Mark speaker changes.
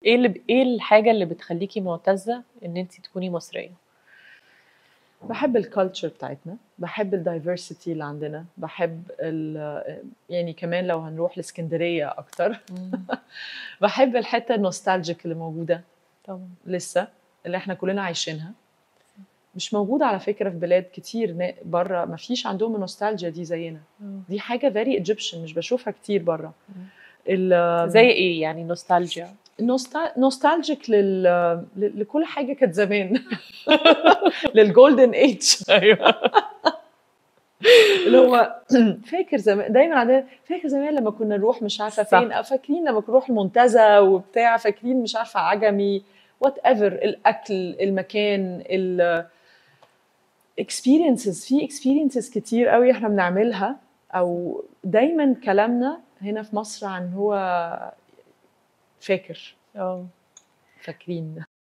Speaker 1: ايه اللي ايه الحاجه اللي بتخليكي معتزه ان انت تكوني مصريه
Speaker 2: بحب الكالتشر بتاعتنا بحب الدايفرسيتي اللي عندنا بحب ال- يعني كمان لو هنروح الاسكندريه اكتر بحب الحته النوستالجيك اللي موجوده
Speaker 1: طبعا
Speaker 2: لسه اللي احنا كلنا عايشينها مش موجوده على فكره في بلاد كتير بره ما فيش عندهم النوستالجيا دي زينا دي حاجه فيري ايجيبشن مش بشوفها كتير بره ال-
Speaker 1: زي ايه يعني نوستالجيا
Speaker 2: نوستا- نوستالجيك لل... ل- لكل حاجه كانت زمان للجولدن ايج
Speaker 1: ايوه
Speaker 2: اللي هو فاكر زمان دايما عندنا فاكر زمان لما كنا نروح مش عارفه
Speaker 1: صح.
Speaker 2: فين أو فاكرين لما كنا نروح المنتزه وبتاع فاكرين مش عارفه عجمي وات ايفر الاكل المكان ال experiences في experiences كتير قوي احنا بنعملها او دايما كلامنا هنا في مصر عن هو فاكر
Speaker 1: اه
Speaker 2: فاكرين